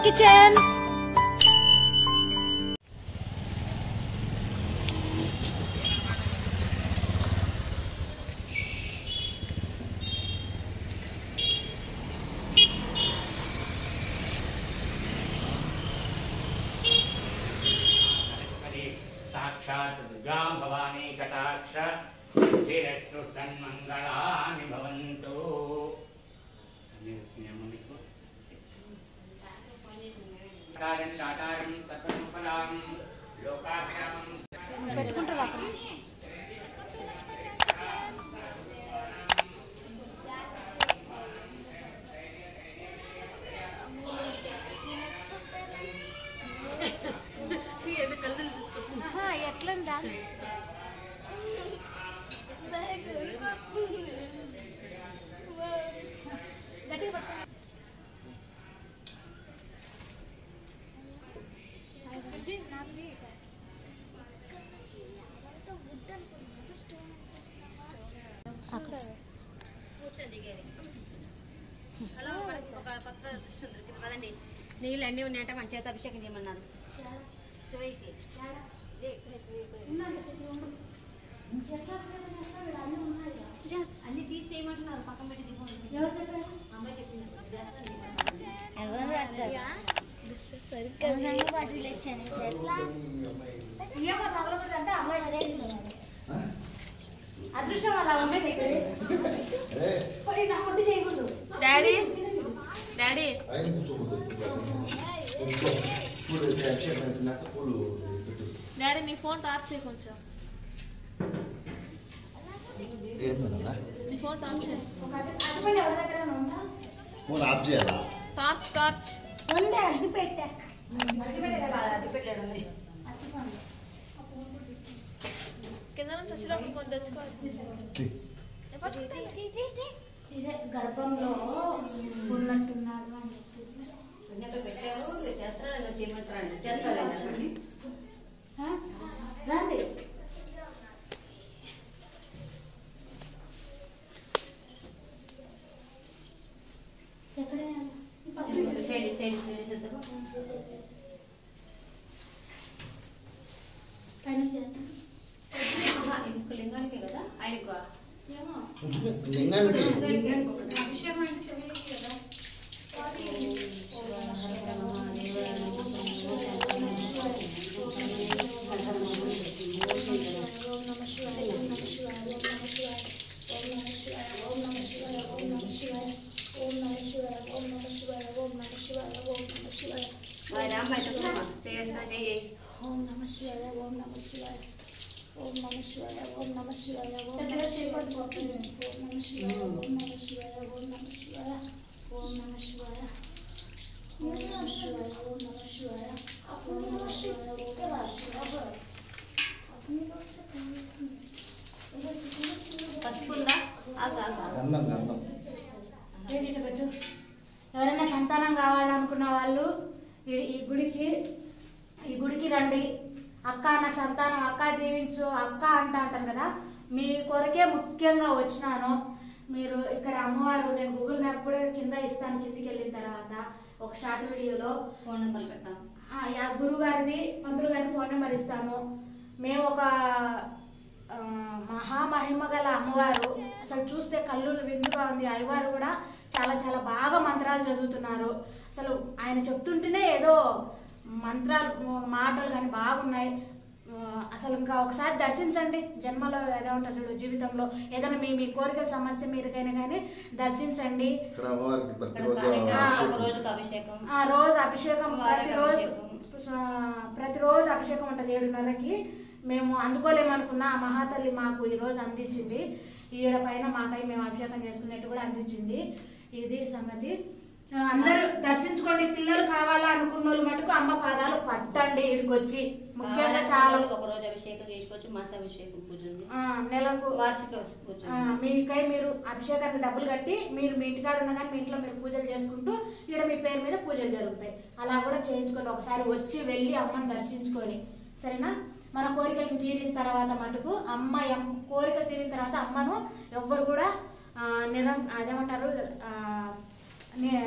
Kitchen మరి సాక్షాత్ దుర్గా భవానీ కటాక్ష సిద్ధిరస్తు సన్మంగళాని భవంతు అన్నీ వచ్చినాయమ్మ మీకు? సాకారం సాకారం సర్వసంపదాం లోకాభిరామం ఎట్లందా హలో ఒక కొత్త దొరికింది పదండి నీళ్ళు అన్నీ ఉన్నాయంటే మన చేత అభిషేకం చేయమన్నారు శివయ్యకి ఏ, ఇక్కడ శివయ్యకి. జా, అన్ని తీసి చేయమంటున్నారు పక్కన పెట్టి దిగుంది అమ్మాయి చెప్పింది చేస్తాను అదృష్టం అలా అమ్మాయి చేయకూడదు డాడీ డాడీ ఆయన కూర్చోకూడదు పూలు అభిషేకం అయిపోయినాక పూలు పెట్టు డాడీ మీ ఫోన్ టార్చ్ చేయి కొంచెం ఏంటన్నా మీ ఫోన్ టార్చ్ చేయి అటుపండి ఎవరి దగ్గర ఉందా ఫోన్ ఆఫ్ చేయాలా టార్చ్ టార్చ్ ఉందా అది పెట్టా అట్టిపెట్టలేదు కింద నుంచి వచ్చేటప్పుడు కొంచెం తెచ్చుకోవాలి ఇదే గర్భంలో ఉన్నట్టున్నాడు అని చెప్పి అక్కడ పెట్టారు చేస్తారా చేయమంటారా చేస్తారా ఆ? రండి ఎక్కడ సైడ్ సైడ్ సైడ్ చేద్దాం పైన చేద్దాం ఆహా, ఇది ఒక లింగానికే కదా ఆయనకు ఏమో లింగానికి అభిషేకం అంటే చెవికి కదా ఓం నమ శివాయ ఓం నమ శివాయ ఓం నమ శివాయ ఓం నమ శివాయ ఓం నమ శివాయ ఓం నమ శివాయ ఓం నమ శివాయ ఓం నమ శివాయ ఓం నమ శివాయ మా రామ్మాయి చెప్తామా చేస్తా చెయ్యి ఓం నమ శివాయ ఓం నమ శివాయ ఓం నమ శివాయ ఓం నమ శివాయ ఓం నమ శివాయ ఓం నమ శివాయ ఓం నమ శివాయ ఓం నమ శివాయ ఓం నమ శివాయ ఓం నమ శివాయ ఓం నమ శివాయ ఓం నమ శివాయ ఓం నమ శివాయ పసుపు ఉందా ఆగు, ఆగు, ఆగు. గంధం గంధం ఏంటి పెట్టు ఎవరైనా సంతానం కావాలనుకున్న వాళ్ళు ఈ ఈ గుడికి ఈ గుడికి రండి అక్క నాకు సంతానం అక్క దీవించు అక్క అంట అంటారు కదా మీ కొరకే ముఖ్యంగా వచ్చినాను మీరు ఇక్కడ అమ్మవారు నేను గూగుల్ మ్యాప్ కూడా కింద ఇస్తాను కిందికి వెళ్ళిన తర్వాత ఒక షార్ట్ వీడియోలో ఫోన్ నెంబర్ పెట్టాం ఆ, యా గురువు గారిది పంతులు గారి ఫోన్ నెంబర్ ఇస్తాము మేము ఒక ఆ, మహామహిమ గల అమ్మవారు అసలు చూస్తే కళ్ళు విందుగా ఉంది అయ్యవారు కూడా చాలా చాలా బాగా మంత్రాలు చదువుతున్నారు అసలు ఆయన చెప్తుంటేనే ఏదో మంత్రాలు మాటలు కానీ బాగున్నాయి ఆ, అసలు ఇంకా ఒకసారి దర్శించండి జన్మలో ఏదో ఉంటుంది చూడు జీవితంలో ఏదైనా మీ మీ కోరికల సమస్య మీరుకైనా కానీ దర్శించండి ఇక్కడ అమ్మవారికి ఇక్కడ ప్రతిరోజు కార్యక్రమం ఒక అభిషేకం. రోజుకి అభిషేకం ఆ రోజు అభిషేకం వారానికి ప్రతిరోజు అభిషేకం. ఆ, ప్రతిరోజు అభిషేకం ఉంటుంది ఏడున్నరకి మేము అందుకోలేమనుకున్న ఆ మహాతల్లి మాకు ఈ రోజు అందించింది ఈడ పైన మాకై మేము అభిషేకం చేసుకున్నట్టు కూడా అందించింది ఇది సంగతి ఆ, అందరూ దర్శించుకోండి పిల్లలు కావాలా అనుకున్న వాళ్ళు మటుకు అమ్మ పాదాలు పట్టండి ఇక్కడికి వచ్చి ముఖ్యంగా చాలా ఒక రోజు అభిషేకం చేసుకోవచ్చు మాస అభిషేకం పూజ ఉంది ఆ, నెలకు వార్షిక పూజ ఆ, మీకై మీరు అభిషేకానికి డబ్బులు కట్టి మీరు మీ ఇంటికాడ ఉన్న కానీ మీ ఇంట్లో మీరు పూజలు చేసుకుంటూ ఇక్కడ మీ పేరు మీద పూజలు జరుగుతాయి అలా కూడా చేయించుకోండి ఒకసారి వచ్చి వెళ్ళి అమ్మని దర్శించుకొని సరేనా మన కోరికలు తీరిన తర్వాత మటుకు అమ్మ ఎం- కోరికలు తీరిన తర్వాత అమ్మను ఎవ్వరు కూడా ఆ, నిరం అదేమంటారు ఆ, ని-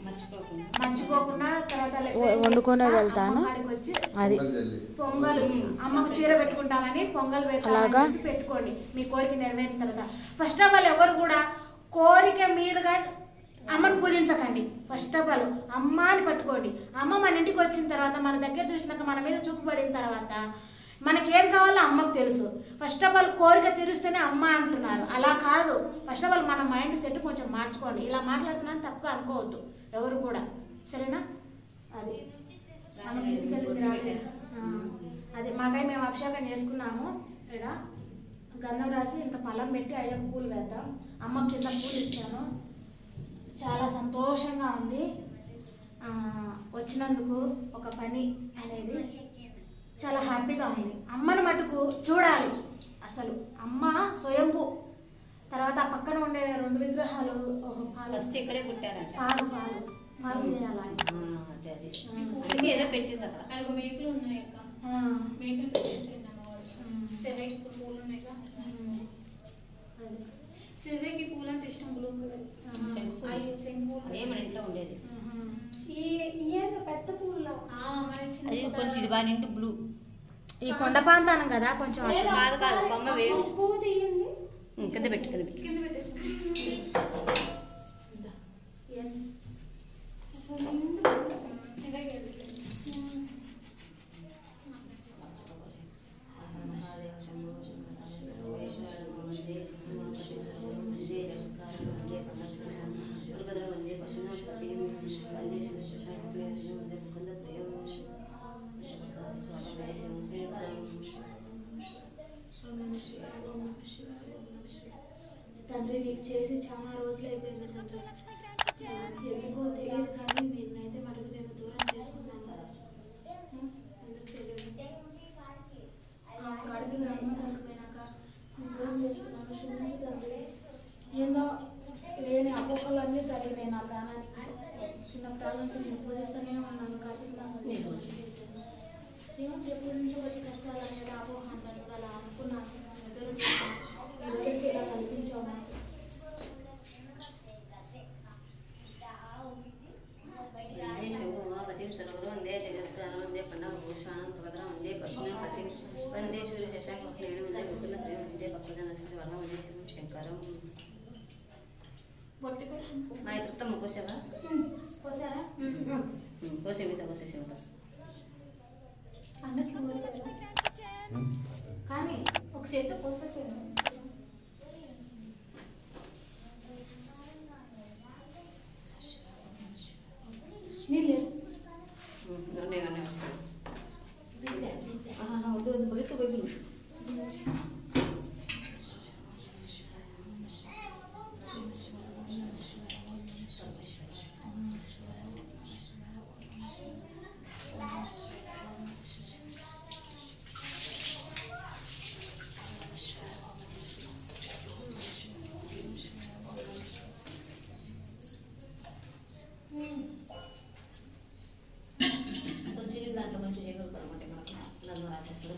మర్చిపోకుండా మర్చిపోకుండా తర్వాత వ- వండుకొనే వెళ్తాను. అమ్మగారికి వచ్చి అది పొంగల్ జల్లి పొంగల్ అమ్మకు చీర పెట్టుకుంటామని పొంగల్ అలాగా? పెట్టాలని చెప్పి పెట్టుకోండి మీ కోరిక నెరవేరిన తర్వాత ఫస్ట్ ఆఫ్ ఆల్ ఎవరు కూడా కోరిక మీదుగా అమ్మను పూజించకండి ఫస్ట్ ఆఫ్ ఆల్ అమ్మ అని పట్టుకోండి అమ్మ మన ఇంటికి వచ్చిన తర్వాత మన దగ్గర చూసినాక మన మీద చూపుబడిన తర్వాత మనకేం కావాలో అమ్మకు తెలుసు ఫస్ట్ ఆఫ్ ఆల్ కోరిక తీరుస్తేనే అమ్మ అంటున్నారు అలా కాదు ఫస్ట్ ఆఫ్ ఆల్ మన మైండ్ సెట్ కొంచెం మార్చుకోండి ఇలా మాట్లాడుతున్నాను తప్పుగా అనుకోవద్దు ఎవరు కూడా సరేనా అది మనం ఇంటికి వెళ్ళిన తర్వాత ఆ, అదే మాకై మేము అభిషేకం చేసుకున్నాము ఇక్కడ గంధం రాసి ఇంత పళ్ళం పెట్టి అయ్యకు పూలు వేద్దాం అమ్మకి కింద పూలు ఇచ్చాను చాలా సంతోషంగా ఉంది ఆ, వచ్చినందుకు ఒక పని అనేది చాలా హ్యాపీగా ఉంది అమ్మని మటుకు చూడాలి అసలు అమ్మ స్వయంభూ తర్వాత ఆ పక్కన ఉండే రెండు విగ్రహాలు ఓహో, పాలు ఫస్ట్ ఇక్కడే పుట్టారంట పాలు పాలు పాలు చేయాలి ఆయన. ఆ, అదే అదే అందుకే ఏదో పెట్టింది అక్కడ నాలుగు మేకలు ఉన్నాయి అక్క ఆ, మేకలు పెట్టేసేయండి అమ్మవారు ఉమ్. చెర్రెకి పూలు ఉన్నాయి కదా ఉమ్. అది. చెర్రెకి పూలు అంటే ఇష్టం బ్లూ పూలు ఆహా. శంకుపూలు. అయ్యో శంకుపూలు అదే మన ఇంట్లో ఉండేది ఆహా. ఈ ఇయ్యేదో పెద్ద పూలు మరి చిన్న అది పూల- కొంచెం ఇది బాగా నిండు బ్లూ ఈ కొండ ప్రాంతానం కదా కొంచెం అట్లా. కాదు కాదు కొమ్మ వేరు పువ్వు తీయండి ఉం, కింద పెట్టు కింద పెట్టు కింద పెట్టేసి ఏం? అసలు నిండు పూలు. చెర్రెకి వెళ్ళి. తండ్రి నీకు చేసి చాలా రోజులు అయిపోయింది తండ్రి ఎందుకో తెలియదు కానీ మీరైతే మటుకు మేము దూరం చేసుకున్నాము ఉం? ఎందుకు తెలియదు ఆ కడుపులో అమ్మ తగ్గిపోయినాక నేను దూరం చేసుకున్నాను క్షమించు తండ్రి ఏందో లేని అపోహలన్నీ తగినాయి నా ప్రాణానికి చిన్నప్పటి నుంచి నేను పూజిస్తూనే ఉన్నాను కార్తీక మాసం చేశాను ఏమో చెప్పు నుంచి వచ్చి కష్టాలు అనేది అపోహ అంటారు అలా అనుకున్నాను ఎదురు చూశాను. ఈ రోజుకి ఇలా కల్పించావు నాకు వందే జగత్కారం వందే పండగ భూషాణం భద్రం వందే పశునం పతిం వందే సూర్య శశాంక వక్లేణం వందే విపుల త్రయం వందే భక్తజన వర్ణం వందే శివం శంకరం బొట్టి పెట్టి మా తృప్తం కోసావా పోసారా కోసే మిగతా కోసేసి మిగతా అన్నకి ఊరలేదు. కానీ ఒక చేతితో పోసేసాను నీళ్ళు నూనె ఇవన్నీ వస్తాయి వద్దు వద్దు బయట బయట కొంచెం దాంట్లో కొంచెం చేయగలుగుతాం అన్నమాట మనకు నన్ను రాసేస్తారు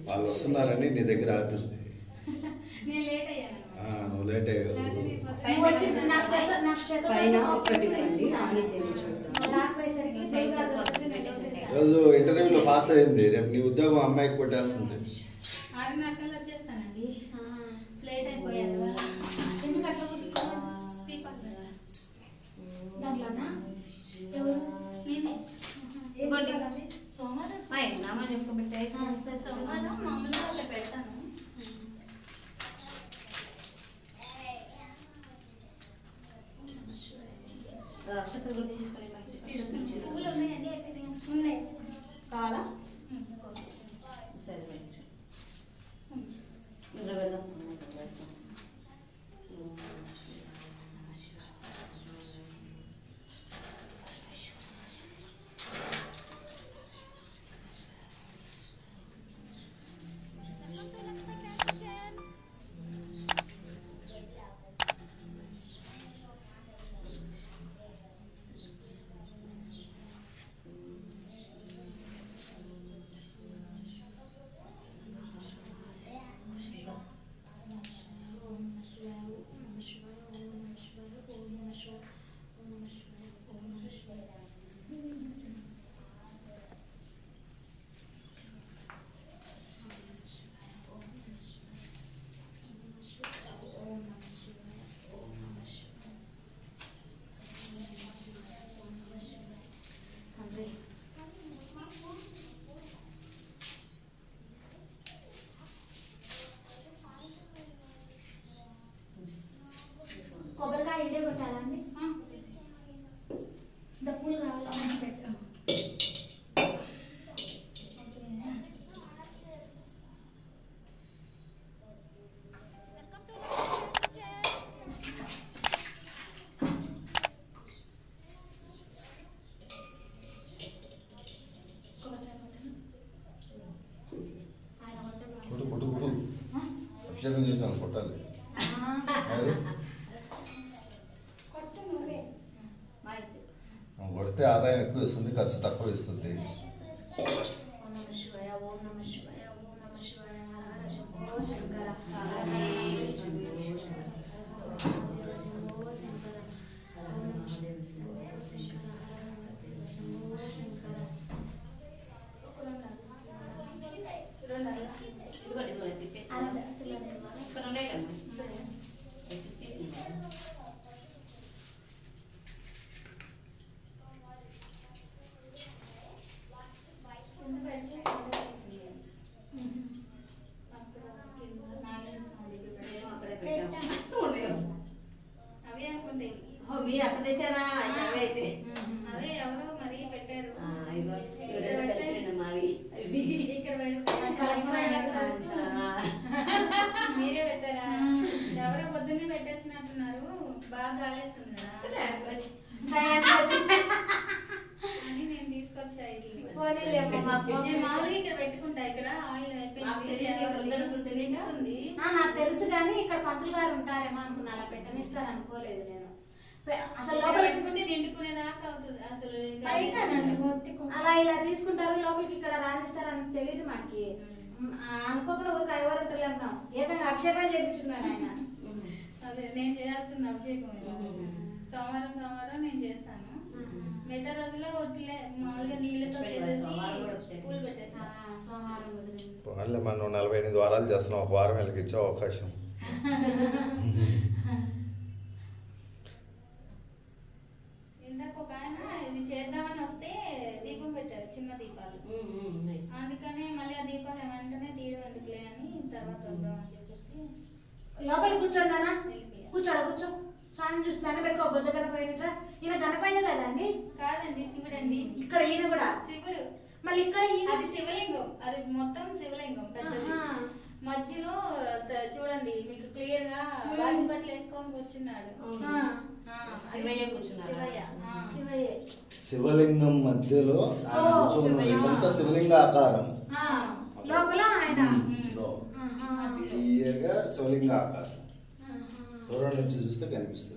వాళ్ళు వస్తున్నారని నీ దగ్గర ఆపింది నేను లేట్ అయ్యాను ఆ, నువ్వు లేట్ అయ్యావు లేకపోతే నేను పొద్దున్న నువ్వు వచ్చింది నాకు చేత నాకు చేత పైన ఒకటి పది, ఆడిద్దేమో చూద్దాం. నువ్వు రాకపోయేసరికి సైజ్ అది వస్తుంది, నేను వేసేసాను. రోజు ఇంటర్వ్యూలో పాస్ అయింది రేపు నీ ఉద్యోగం అమ్మాయికి కొట్టేస్తుంది ఆరున్నర కల్లా వచ్చేస్తానండి ఆ. లేట్ అయిపోయాను ఇవాళ. ఎందుకు అట్లా కూర్చున్నావు? దీపాలు కదా. దాంట్లోనా? ఎవరు? నేనే. ఏం కావాలి? సోమవారం మా నామని ఎప్పుడు పెట్టేసి ఆ, సరే, సరే. సోమవారం మామూలుగా అట్లా పెడతాను అక్షతలు కూడా తీసుకొని మాకు పువ్వులు ఉన్నాయండి అయిపోయినాయి ఉన్నాయి కావాలా ఉమ్, సరే పెట్టు. ఉంచు. ఇందులో పెడదాం ఇక్కడ వేస్తాం. తండ్రి. కొబ్బరికాయ ఇడే కొట్టాలండి ఆ, ఇంత పూలు కావాలి పెట్టు. ఆయన కొట్టాలి. కొట్టు కొట్టు కొట్టు అభిషేకం చేశాను కొట్టాలి ఆ, మరి కొట్టు నువ్వే. మా అయితే నువ్వు కొడితే ఆదాయం ఎక్కువ ఇస్తుంది ఖర్చు తక్కువ ఇస్తుంది ఓం నమః శివాయ ఓం నమః శివాయ ఓం నమః శివాయ హర హర శంభో శంకర హర హర శంభో శంకర హర హర శంభో శంకర ఓం నమః శివాయ శంకర హర హర శంభో శంకర ఇదిగోండి, ఇదిగోండి, తిప్పేసి. ఇక్కడ ఉన్నాయి కదా అవి తిప్పేసి. మేము అక్కడే పెట్టాము. ఉన్నాయో. అవే అనుకుంటాయి ఓ, మీరు అక్కడ తెచ్చారా అయితే అవే అయితే అవే ఎవరో మరి పెట్టారు ఆ, ఇదిగో, ఇవి రెండు కలిపినండి మావి అవి. ఇక్కడ పెడితే ఆ, మీరే పెట్టారా ఎవరో పొద్దున్నే పెట్టేసినట్టున్నారు బాగా గాలేస్తుంది కదా అని నేను తీసుకొచ్చా ఇది పోనీలేమ్మా, మాకు నేను మామూలుగా ఇక్కడ పెట్టుకుంటా ఇక్కడ ఆయిల్ మాకు తెలియదు, ఇక్కడ ఉందని అసలు తెలియదా? ఉంది ఆ, నాకు తెలుసు కానీ ఇక్కడ పంతులు గారు ఉంటారేమో అనుకున్నా అలా పెట్టనిస్తారు అనుకోలేదు నేను పె- అసలు అసలు లోపలికి పెట్టుకుంటే నిండుకునేదాకా అవుతుంది అసలు ఇంకా పైగానండి, అలా ఇలా తీసుకుంటారు లోపలికి ఇక్కడ రాణిస్తారు అని తెలియదు మాకి మ్, ఆ, అనుకోకుండా ఊరికి ఐవర్ ఉంటారు అన్నాం ఏకంగా అభిషేకం చేయించున్నాడు ఆయన అదే నేను చేయాల్సిన అభిషేకం ఇది. మ్మ్. సోమవారం సోమవారం నేను చేస్తాను మిగతా రోజుల్లో ఒట్లే మామూలుగా నీళ్ళతో పెట్టాలి, సోమవారం కూడా చేసేసి అభిషేకం పూలు ఆ, పెట్టేస్తాను సోమవారం కుదిరింది వాళ్ళే మనం నలభై ఎనిమిది వారాలు చేస్తున్నాం ఒక వారం వీళ్ళకి ఇచ్చే అవకాశం ఇందాక ఒక ఆయన ఇది చేద్దామని వస్తే దీపం పెట్టారు చిన్న దీపాలు ఉమ్, ఉమ్, ఉన్నాయి. అందుకనే మళ్ళీ ఆ దీపాలు వెంటనే తీయడం ఎందుకులే అని తర్వాత వద్దామని చెప్పేసి లోపలికి కూర్చోండి నాన్న వెళ్ళిపోయా. కూర్చోడా కూర్చో స్వామి చూసి దండ పెట్టుకో బొజ్జ గణపయ్య ఈయన గణపయ్య కదండి కాదండి శివుడు అండి ఇక్కడ ఈయన కూడా శివుడు మళ్ళీ ఇక్కడ ఈయన అది శివలింగం అది మొత్తం శివలింగం పెద్దది ఆహా. మధ్యలో త- చూడండి మీకు క్లియర్ గా బాసి బట్టలు వేసుకొని కూర్చున్నాడు ఆ, ఆ, అది శివయ్య కూర్చున్నాడా? శివయ్య ఆ. శివయ్య శివలింగం మధ్యలో ఆయన ఓ, కూర్చొని ఉన్నాడు. శివయ్య. ఇదంతా శివలింగ ఆకారం ఆ, లోపల ఆయన ఇదో. ఆహా. క్లియర్గా శివలింగ ఆకారం ఆహా. దూరం నుంచి చూస్తే కనిపిస్తుంది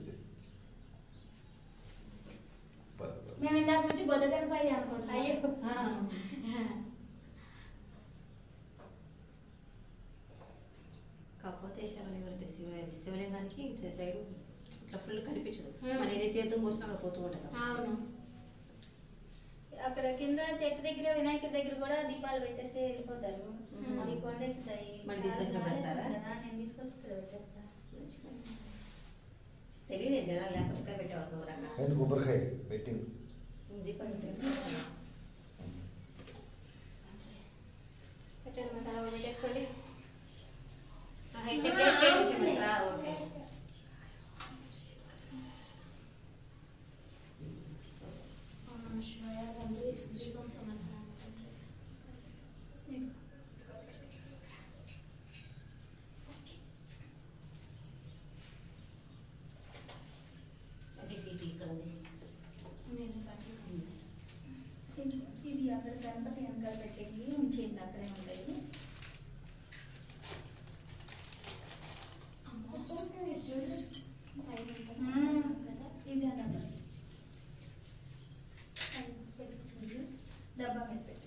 మేము ఇందాక నుంచి బొజ్జ గణపయ్య అనుకుంటున్నాం అయ్యో. ఆ. కొత్తేశ్వరం పెడితే శివ శివలింగానికి ఇటు సైడ్ ఇట్లా ఫుల్ కనిపించదు Hmm. మన ఏ తీర్థం పోసినా అక్కడ పోతూ ఉంటారు అవును అక్కడ కింద చెట్టు దగ్గర వినాయకుడి దగ్గర కూడా దీపాలు పెట్టేసి వెళ్ళిపోతారు మ్మ్. అవి కొండెక్కుతాయి మరి చాలా తీసుకొచ్చి ఇక్కడ బాగా పెడతారా? చేస్తారు కదా, నేను తీసుకొచ్చి ఇక్కడ పెట్టేస్తా తెలియదు జనాలు లేకపోతే ఇక్కడ పెట్టేవారు దూరంగా రెండు కొబ్బరికాయ పెట్టింగ్ దీపం పెట్టేసి పెట్టండి మన తల పెట్టేసుకోండి ఆహా, ఇట్లా ప్లేట్ ప్లేట్ ఇచ్చేయండి. ఆ, ఓకే ఓం నమః శివాయ తండ్రి దీపం సమర్పణ తండ్రి. అది ఇది ఇక్కడ ఉంది. నేను పట్టుకుంటాను. ఇవి అక్కడ గణపతి వెనకాల పెట్టేవి ఉంచేయండి అక్కడే ఉంటాయి మ్మ్. ఇది అన్నమాట డబ్బా మీద పెట్టి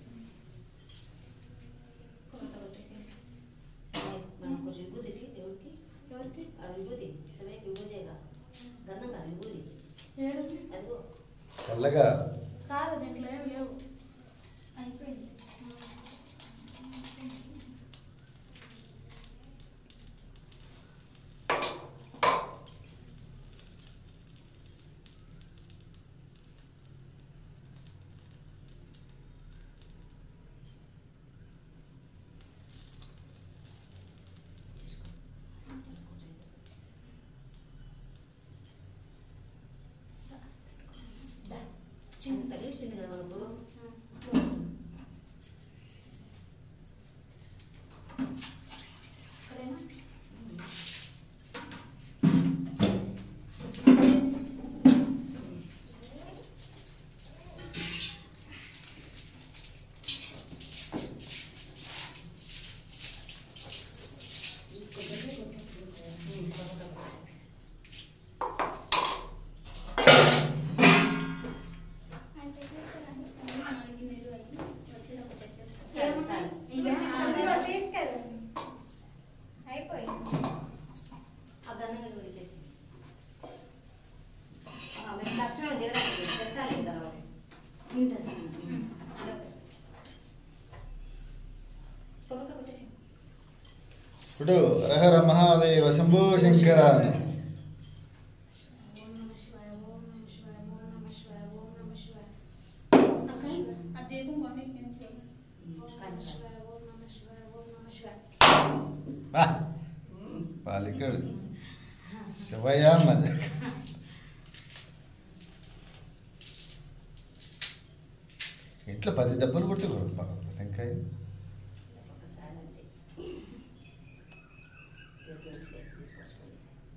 కొలత కొట్టేసి. మనం కొంచెం విభూది తీ దేవుడికి ఎవరికి ఆ విభూది సమయకి విభూదేగా గంధం కాదు విభూది ఏడు అదిగో చల్లగా కాదు దీంట్లో ఏం లేవు అయిపోయింది చిన్న తగిలిచ్చింది కదా మనకు ఇక్కడేనా అంటే చేస్తారండి నాలుగు గిన్నెలు అయ్యి వచ్చినప్పుడు తెచ్చేస్తాను సరే, సరే. ఇంకా అందులో తీసుకెళ్ళండి అయిపోయింది ఆ గంధం కూడా ఇచ్చేసి ఆ, మీకు కష్టమే దేవుడికి తెస్తాను తర్వాత ఇంత కొబ్బరికాయ కొట్టేసి ఇప్పుడు రహర మహాదేవ శంభో శంకర ఓం నమః శివాయ ఓం నమః శివాయ ఓం నమః శివాయ ఓం నమః శివాయ ఆ దీపం కొండకి నుంచి ఓం నమః శివాయ ఓం నమః శివాయ ఓం నమః శివాయ బా పాలికడు శివయ్య మజాక్ ఇంట్లో పది దెబ్బలు కొట్టుకోదు పర్వాలేదు టెంకాయ ఒకసారి అంతే దేవుడి చేతి తీసుకొస్తాను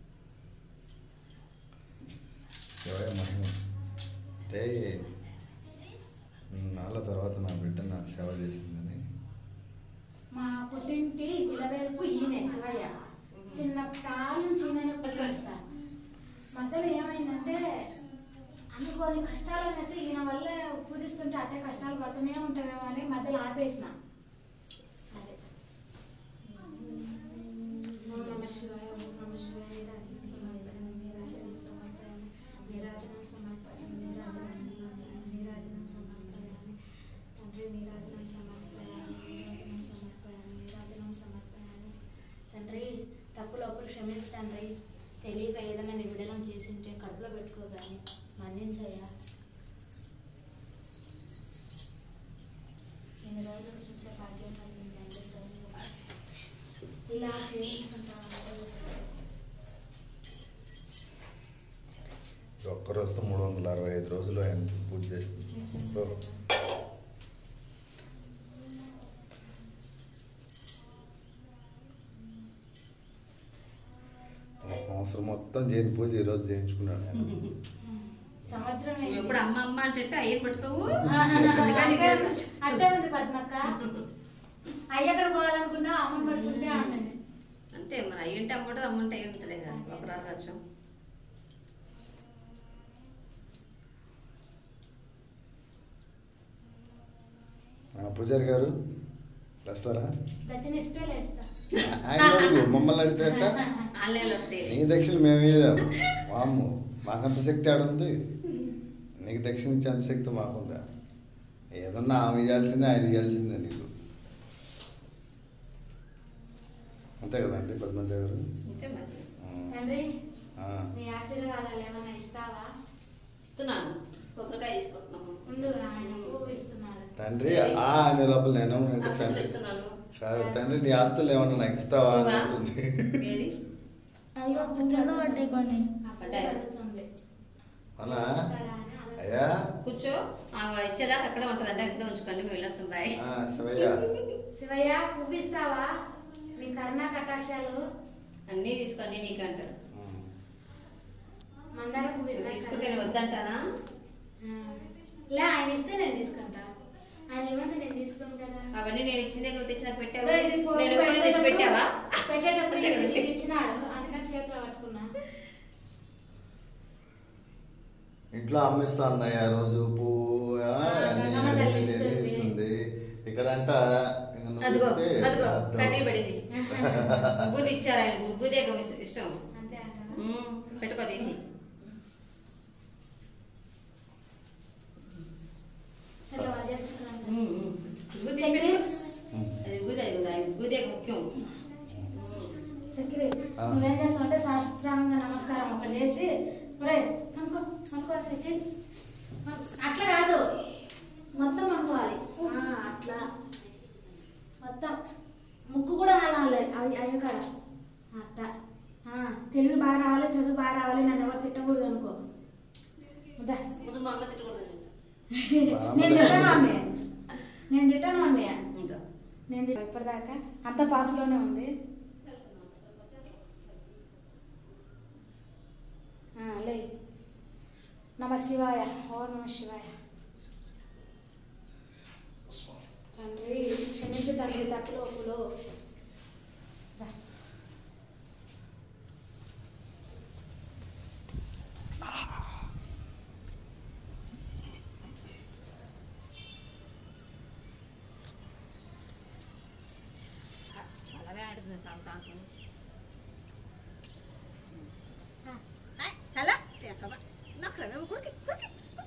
శివయ్య మహిమ అంటే నాళ్ళ తర్వాత నా బిడ్డ నాకు సేవ చేసిందని మా పుట్టింటి విలవేల్పు ఈయన శివయ్య చిన్న కాలం నుంచి ఈయననే పుట్టుకొస్తా మధ్యలో ఏమైందంటే అనుకోని కష్టాలను అయితే ఈయన వల్ల పూజిస్తుంటే అట్టే కష్టాలు పడుతూనే ఉంటామేమో అని మధ్యలో ఆపేసిన అదే ఓం నమః శివాయ ఓం నమః శివాయ నీరాజనం సమర్పయామి నీరాజనం సమర్పయామి నీరాజనం సమర్పయామి నీరాజనం సమర్పయామి నీరాజనం సమర్పయామి తండ్రి నీరాజనం సమర్పయామి నీరాజనం సమర్పయామి నీరాజనం సమర్పయామి తండ్రి తప్పులు ఒప్పులు క్షమించు తండ్రి తెలియక ఏదైనా నీ విడలం చేసింటే కడుపులో పెట్టుకోగాని మన్నించయ్యా ఎన్ని రోజులు చూసే భాగ్యం కలిగింది తండ్రి స్వామి. ఇలా సేవించుకుంటా ఒక్క రోజుతో మూడు వందల అరవై ఐదు రోజులు ఆయన పూజ చేసింది ఓ. ఒక సంవత్సరం మొత్తం చేయని పూజ ఈరోజు చేయించుకున్నాడు ఆయన సంవత్సరం నువ్వు అయింది. ఎప్పుడు అమ్మ అమ్మ అంటే అయ్యని పట్టుకోవు అట్టే ఉంది- అట్టే ఉంది పద్మక్క అయ్యక్కడ పోవాలనుకున్నా అమ్మని పడుకుంటే అన్నది అంతే మరి అయ్యుంటే అమ్మ ఉంటుంది అమ్మ ఉంటే అయ్యి ఉంటుంది కదా ఒక రాగచ్చం ఆ, పూజారి గారు వస్తారా దర్శనిస్తే లేస్తా ఆయన అడుగు మమ్మల్ని అడిగితే ఎట్టా? ఆన్లైన్లో వస్తాయి నీ దక్షిణ మేము ఇయ్యలేము వామ్ము మాకంత శక్తి ఆడుంది నీకు దక్షిణ ఇచ్చేంత శక్తి మాకుందా ఏదన్నా ఆమె ఇవ్వాల్సిందే ఆయన ఇవ్వాల్సిందే నీకు అంతే కదండి పద్మజ గారు అంతే మరి ఉం. తండ్రి ఆ. నీ ఆశీర్వాదాలు ఏమైనా ఇస్తావా ఇస్తున్నాను కొబ్బరికాయ తీసుకుంటున్నాము ఉండు ఆయన పువ్వు ఇస్తున్నాడు తండ్రి ఆ అనే లోపల నేను అంటే అక్షంతలు తండ్రి ఇస్తున్నాను కాదు తండ్రి నీ ఆస్తులు ఏమన్నా నాకు ఇస్తావా అని నువ్వా? అంటుంది ఏది అదిగో పుట్టలో పడ్డాయి కొన్ని ఆ పువ్వు అడుగుతుంది. అవునా ఇస్తాడా అని ఆలోచన. అయ్యా కూర్చో ఆ ఇచ్చేదాకా అక్కడే ఉంటుందంటే అక్కడే ఉంచుకోండి మేము వెళ్ళొస్తాం బాయ్ ఆ, శివయ్య శివయ్య పువ్వు ఇస్తావా నీ కరుణా కటాక్షాలు అన్నీ తీసుకోండి నీకు అంటారు ఉం. మందార పువ్వు నువ్వు ఇద్దాం తీసుకుంటే కదా. నేను వద్దంటానా ఆ. లే ఆయన ఇస్తే నేను తీసుకుంటా ఆయన ఇవ్వండి నేను తీసుకోను కదా అవన్నీ నేను ఇచ్చిందే నువ్వు తెచ్చిన పెట్టావు ఇదిగో ఇది పువ్వు నేను కూడా తెచ్చి పెట్టావా పెట్టేటప్పుడు అంతే ఇది- కదండి. ఇది ఇచ్చినాడు అందుకని చేతిలో పట్టుకున్నా ఇంట్లో అమ్మిస్తా అన్నయ్య రోజు పువ్వు ఆ, ఆ, అన్ని గంగమ్మ తల్లి అన్ని ఇస్తుంది. ఇస్తుంది ఇక్కడంట ఇంక నువ్వు అదిగో ఇస్తే అదిగో అర్థం. కడ్డీ పడింది బూది ఇచ్చారు ఆయన బూదే ఇష్టం అంతే అంటావా ఉమ్, పెట్టుకో తీసి సరే వాళ్ళు చేసుకుంటున్నాను ఉమ్, ఉమ్. బూది చక్కెర పెట్టు. ఉం. అది బూదే అది అది బూదే ముఖ్యం చక్కెర ఆ. నువ్వేం చేస్తావు అంటే సాష్టాంగ నమస్కారం ఒకటి చేసి ఒరే అనుకో అనుకో అట్లా చెయ్యి. అట్లా కాదు మొత్తం అనుకోవాలి ఆ, అట్లా మొత్తం ముక్కు కూడా అనాలి అవి అయ్యో కదా అట్లా ఆ, తెలివి బాగా రావాలి చదువు బాగా రావాలి నన్ను ఎవరు తిట్టకూడదు అనుకో వద్దా ముందు మా అమ్మ తిట్టకూడదు నేను తిట్టాను అమ్మే నేను తిట్టాను అమ్మే ఇంకా నేను తిట్టాను ఇప్పటిదాకా అంత పాసులోనే ఉంది ఆ, లే నమ శివాయ ఓ నమ శివాయ తండ్రి క్షమించు తండ్రి తప్పులు ఒప్పులు రా. అలాగే ఆడుతుంది తాగుతాను చాలా నాకు రవే కొరికి కొరికి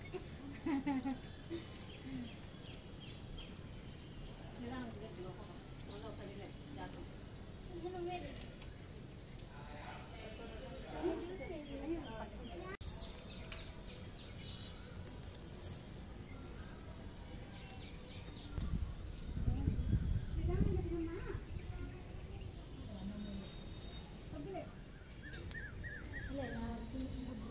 అసలు ఎలా వచ్చింది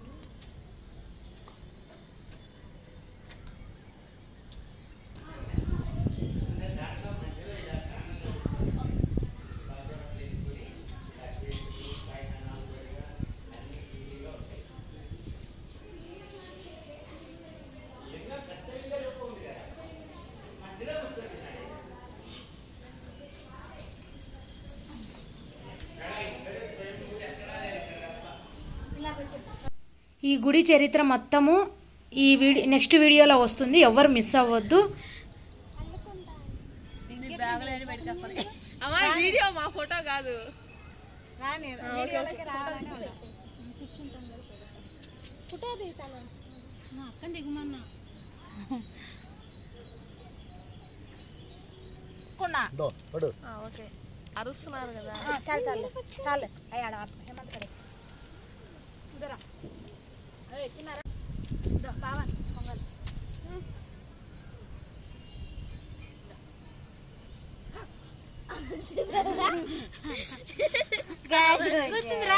ఈ గుడి చరిత్ర మొత్తము ఈ వీడియో నెక్స్ట్ వీడియోలో వస్తుంది ఎవరు మిస్ అవ్వద్దు వీడియో మా ఫోటో కాదు దో, పడు. ఓకే అరుస్తున్నారు కదా చాలు చాలు చాలు అయ్యాడ హేమంత్ కడే ఇద్దరా ఏయ్ చిన్నారా ఇదో బావా పొంగల్ కూర్చుందిరా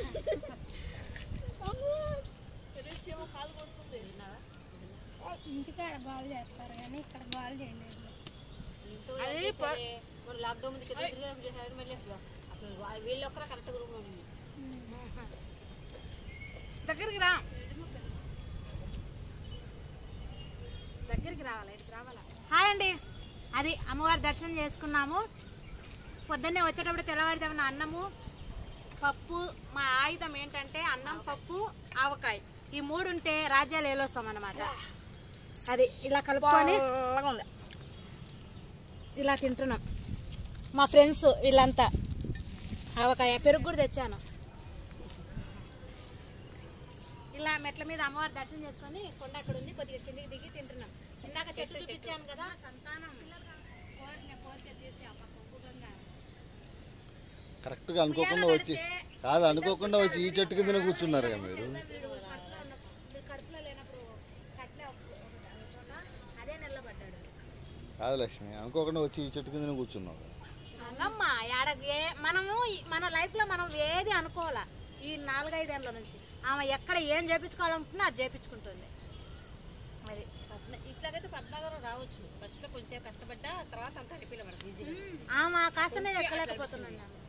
ఇంటికాడ బాల్ చేస్తారు కానీ ఇక్కడ బాల్ చేయలేదు అది ప- మన లాక్డౌన్ ముందు కదా తిరిగి చేశారు మళ్ళీ అసలు అసలు వా- వీళ్ళు ఒక్కరా కరెక్ట్ రూమ్ ఉండింది దగ్గరికి రా దగ్గరికి రావాలి ఇక్కడికి రావాలా హాయ్ అండి అది అమ్మవారి దర్శనం చేసుకున్నాము పొద్దున్నే వచ్చేటప్పుడు తెల్లవారుజామున అన్నము పప్పు మా ఆయుధం ఏంటంటే అన్నం పప్పు ఆవకాయ ఈ మూడు ఉంటే రాజ్యాలు ఏలొస్తాం అన్నమాట అది ఇలా కలుపుకొని ఇలా తింటున్నాం మా ఫ్రెండ్స్ వీళ్ళంతా ఆవకాయ పెరుగు కూడా తెచ్చాను ఇలా మెట్ల మీద అమ్మవారి దర్శనం చేసుకొని కొండ అక్కడ ఉంది కొద్దిగా కిందికి దిగి తింటున్నాం ఇందాక చెట్టు చూపించాను కదా సంతానం కోరిన కోరిక తీర్చి ఆ పక్క ఉపకంగా కరెక్ట్గా అనుకోకుండా వచ్చి కాదు అనుకోకుండా వచ్చి ఈ చెట్టు కిందనే కూర్చున్నారు కదా మీరు వీడు కడుపులో ఉన్న వీడు కడుపులో లేనప్పుడు కట్లే ఒక ఒక చోట అదే నిలబడ్డాడు కాదు లక్ష్మి అనుకోకుండా వచ్చి ఈ చెట్టు కిందనే కూర్చున్నావు రంగమ్మ ఏడకి ఏ- మనము ఈ- మన లైఫ్ లో మనం ఏది అనుకోవాలా ఈ నాలుగైదేళ్ల నుంచి ఆమె ఎక్కడ ఏం చేపించుకోవాలనుకున్నా అది చేపించుకుంటుంది అది ఇట్లాగైతే పద్నాలుగు రావచ్చు ఫస్ట్ లో కొంచెం కష్టపడ్డా తర్వాత అంతా అనిపించలేదు మనకి ఈజీ ఆమె కాస్తనే ఎక్కలేకపోతున్నాను